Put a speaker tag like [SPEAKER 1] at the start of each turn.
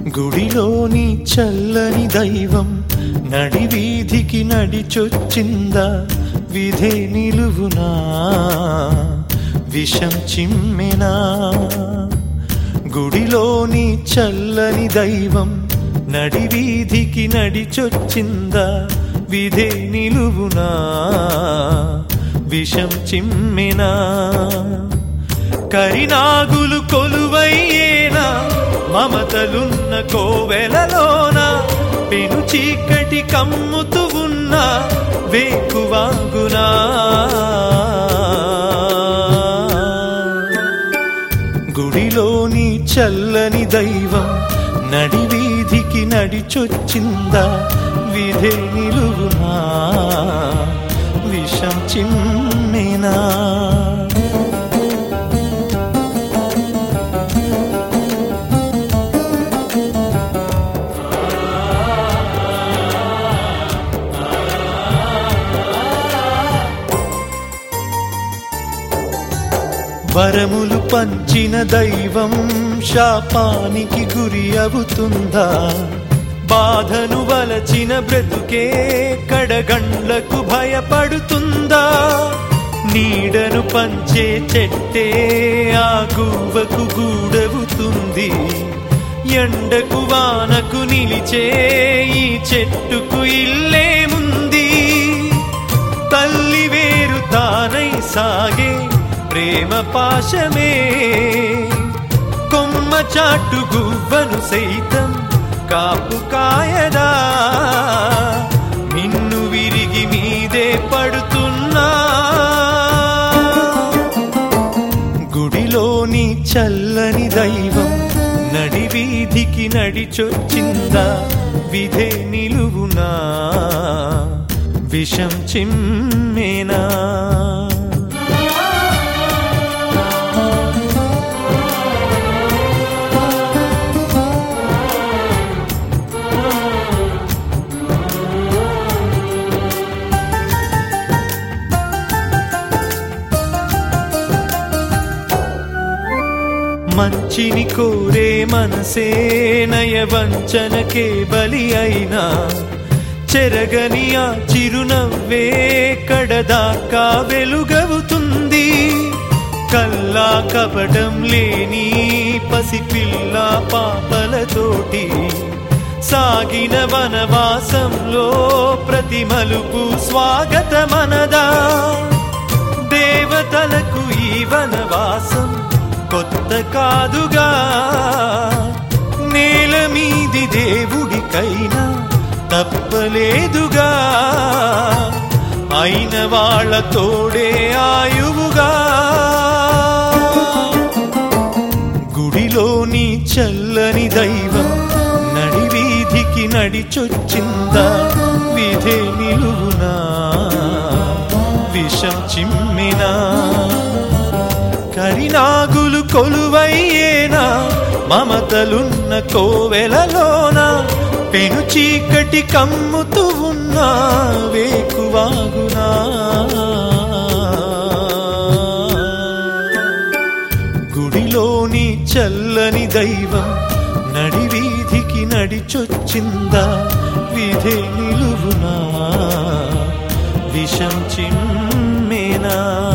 [SPEAKER 1] గుడిలోని చల్లని దైవం నడి వీధికి నడిచొచ్చిందా విధే నిలువునా విషం చిమ్మెనా గుడిలోని చల్లని దైవం నడి వీధికి నడిచొచ్చిందా విధే నిలువునా విషం చిమ్మెనా కరినాగులు కొలువయ్యేనా మమతలున్న కోవెలలోన పెను చీకటి కమ్ముతూ ఉన్న వేకువాగునా గుడిలోని చల్లని దైవం నడి వీధికి నడిచొచ్చిందా విధే నిలువునా విషం చిమ్మెనా వరములు పంచిన దైవం శాపానికి గురి అవుతుందా బాధను వలచిన బ్రతుకే కడగండ్లకు భయపడుతుందా నీడను పంచే చెట్టే ఆ గువ్వకు గూడవుతుంది ఎండకు వానకు నిలిచే ఈ చెట్టుకు ఇల్లేముంది తల్లి వేరు తానై సాగే ప్రేమ పాశమే కొమ్మ చాటు గువ్వను సైతం కాపు కాయదా నిన్ను విరిగి మీదే పడుతున్నా గుడిలోని చల్లని దైవం నడి వీధికి నడిచొచ్చిందా విధే నిలువునా విషం చిమ్మేనా మంచిని కోరే మనసే నయవంచనకే బలి అయినా చెరగని ఆ చిరునవ్వే కడదాకా వెలుగవుతుంది కల్లా కపటం లేని పసిపిల్ల పాపలతోటి సాగిన వనవాసంలో ప్రతి మలుపు స్వాగతమనదా దేవతలకు ఈ వనవాసం కొత్త కాదుగా నేల మీది దేవుడికైనా తప్పలేదుగా అయిన వాళ్ళ తోడే ఆయువుగా గుడిలోని చల్లని దైవం నడి వీధికి నడిచొచ్చిందా విధే నిలువునా విషం చిమ్మినా కరినాగులు కొలువయ్యేనా మమతలున్న కోవెలలోన పెను చీకటి కమ్ముతూ ఉన్నా వేకువాగునా గుడిలోని చల్లని దైవం నడి వీధికి నడిచొచ్చిందా విధే నిలువునా విషం చిమ్మేనా